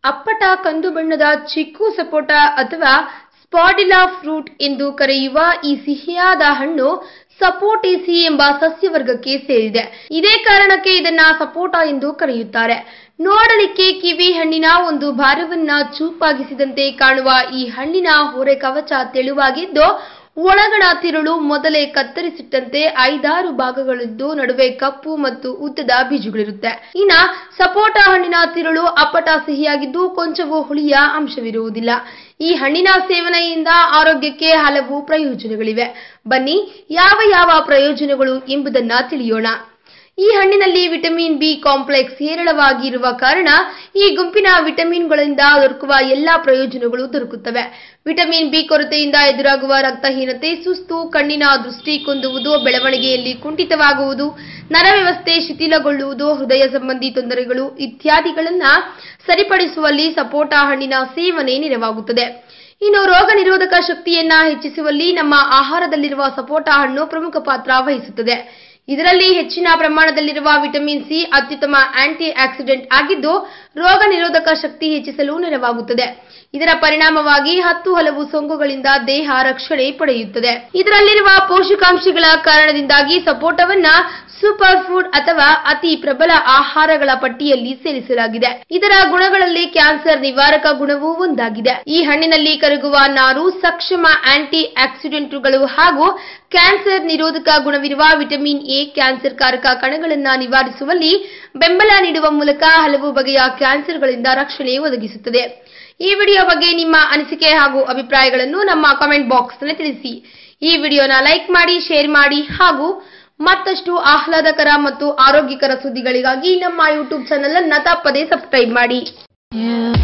ಅಪ್ಪಟ ಕಂದು ಬಣ್ಣದ ಚಿಕ್ಕು ಸಪೋಟ ಅಥವಾ ಸ್ಪಾಡಿಲಾ ಫ್ರೂಟ್ ಎಂದು ಕರೆಯುವ ಈ ಸಿಹಿಯಾದ ಹಣ್ಣು ಸಪೋಟೇಸಿ ಎಂಬ ಸಸ್ಯವರ್ಗಕ್ಕೆ ಸೇರಿದೆ ಇದೇ ಕಾರಣಕ್ಕೆ ಇದನ್ನ ಸಪೋಟ ಎಂದು ಕರೆಯುತ್ತಾರೆ ನೋಡಲಿಕ್ಕೆ ಕಿವಿ ಹಣ್ಣಿನ ಒಂದು ಭಾರವನ್ನ ಚೂಪಾಗಿಸಿದಂತೆ ಕಾಣುವ ಈ ಹಣ್ಣಿನ ಹೊರೆ ಕವಚ ತೆಳುವಾಗಿದ್ದು ಒಳಗಣ ತಿರುಳು ಮೊದಲೇ ಕತ್ತರಿಸಿಟ್ಟಂತೆ ಐದಾರು ಭಾಗಗಳಿದ್ದು ನಡುವೆ ಕಪ್ಪು ಮತ್ತು ಉದ್ದದ ಬೀಜಗಳಿರುತ್ತೆ ಇನ್ನ ಸಪೋಟ ಹಣ್ಣಿನ ತಿರುಳು ಅಪ್ಪಟ ಸಿಹಿಯಾಗಿದ್ದು ಕೊಂಚವೂ ಹುಳಿಯ ಅಂಶವಿರುವುದಿಲ್ಲ ಈ ಹಣ್ಣಿನ ಸೇವನೆಯಿಂದ ಆರೋಗ್ಯಕ್ಕೆ ಹಲವು ಪ್ರಯೋಜನಗಳಿವೆ ಬನ್ನಿ ಯಾವ ಯಾವ ಪ್ರಯೋಜನಗಳು ಎಂಬುದನ್ನ ತಿಳಿಯೋಣ ಈ ಹಣ್ಣಿನಲ್ಲಿ ವಿಟಮಿನ್ ಬಿ ಕಾಂಪ್ಲೆಕ್ಸ್ ಹೇರಳವಾಗಿ ಇರುವ ಕಾರಣ ಈ ಗುಂಪಿನ ವಿಟಮಿನ್ಗಳಿಂದ ದೊರಕುವ ಎಲ್ಲಾ ಪ್ರಯೋಜನಗಳು ದೊರಕುತ್ತವೆ ವಿಟಮಿನ್ ಬಿ ಕೊರತೆಯಿಂದ ಎದುರಾಗುವ ರಕ್ತಹೀನತೆ ಸುಸ್ತು ಕಣ್ಣಿನ ದೃಷ್ಟಿ ಕುಂದುವುದು ಬೆಳವಣಿಗೆಯಲ್ಲಿ ಕುಂಠಿತವಾಗುವುದು ನರವ್ಯವಸ್ಥೆ ಶಿಥಿಲಗೊಳ್ಳುವುದು ಹೃದಯ ಸಂಬಂಧಿ ತೊಂದರೆಗಳು ಇತ್ಯಾದಿಗಳನ್ನ ಸರಿಪಡಿಸುವಲ್ಲಿ ಸಪೋಟ ಹಣ್ಣಿನ ಸೇವನೆ ನೆರವಾಗುತ್ತದೆ ಇನ್ನು ರೋಗ ನಿರೋಧಕ ಶಕ್ತಿಯನ್ನ ಹೆಚ್ಚಿಸುವಲ್ಲಿ ನಮ್ಮ ಆಹಾರದಲ್ಲಿರುವ ಸಪೋಟ ಹಣ್ಣು ಪ್ರಮುಖ ಪಾತ್ರ ವಹಿಸುತ್ತದೆ ಇದರಲ್ಲಿ ಹೆಚ್ಚಿನ ಪ್ರಮಾಣದಲ್ಲಿರುವ ವಿಟಮಿನ್ ಸಿ ಅತ್ಯುತ್ತಮ ಆಂಟಿ ಆಕ್ಸಿಡೆಂಟ್ ಆಗಿದ್ದು ರೋಗ ನಿರೋಧಕ ಶಕ್ತಿ ಹೆಚ್ಚಿಸಲು ನೆರವಾಗುತ್ತದೆ ಇದರ ಪರಿಣಾಮವಾಗಿ ಹತ್ತು ಹಲವು ಸೋಂಕುಗಳಿಂದ ದೇಹ ರಕ್ಷಣೆ ಪಡೆಯುತ್ತದೆ ಇದರಲ್ಲಿರುವ ಪೋಷಕಾಂಶಗಳ ಕಾರಣದಿಂದಾಗಿ ಸಪೋಟವನ್ನ ಸೂಪರ್ ಫುಡ್ ಅಥವಾ ಅತಿ ಪ್ರಬಲ ಆಹಾರಗಳ ಪಟ್ಟಿಯಲ್ಲಿ ಸೇರಿಸಲಾಗಿದೆ ಇದರ ಗುಣಗಳಲ್ಲಿ ಕ್ಯಾನ್ಸರ್ ನಿವಾರಕ ಗುಣವೂ ಒಂದಾಗಿದೆ ಈ ಹಣ್ಣಿನಲ್ಲಿ ಕರಗುವ ನಾರು ಸಕ್ಷಮ ಆಂಟಿ ಆಕ್ಸಿಡೆಂಟುಗಳು ಹಾಗೂ ಕ್ಯಾನ್ಸರ್ ನಿರೋಧಕ ಗುಣವಿರುವ ವಿಟಮಿನ್ ಎ ಕ್ಯಾನ್ಸರ್ ಕಾರಕ ಕಣಗಳನ್ನ ನಿವಾರಿಸುವಲ್ಲಿ ಬೆಂಬಲ ನೀಡುವ ಮೂಲಕ ಹಲವು ಬಗೆಯ ಕ್ಯಾನ್ಸರ್ಗಳಿಂದ ರಕ್ಷಣೆ ಒದಗಿಸುತ್ತದೆ ಈ ವಿಡಿಯೋ ಬಗ್ಗೆ ನಿಮ್ಮ ಅನಿಸಿಕೆ ಹಾಗೂ ಅಭಿಪ್ರಾಯಗಳನ್ನು ನಮ್ಮ ಕಾಮೆಂಟ್ ಬಾಕ್ಸ್ ನಲ್ಲಿ ತಿಳಿಸಿ ಈ ವಿಡಿಯೋನ ಲೈಕ್ ಮಾಡಿ ಶೇರ್ ಮಾಡಿ ಹಾಗೂ ಮತ್ತಷ್ಟು ಆಹ್ಲಾದಕರ ಮತ್ತು ಆರೋಗ್ಯಕರ ಸುದ್ದಿಗಳಿಗಾಗಿ ನಮ್ಮ ಯೂಟ್ಯೂಬ್ ಚಾನೆಲ್ ಅನ್ನ ತಪ್ಪದೇ ಸಬ್ಸ್ಕ್ರೈಬ್ ಮಾಡಿ You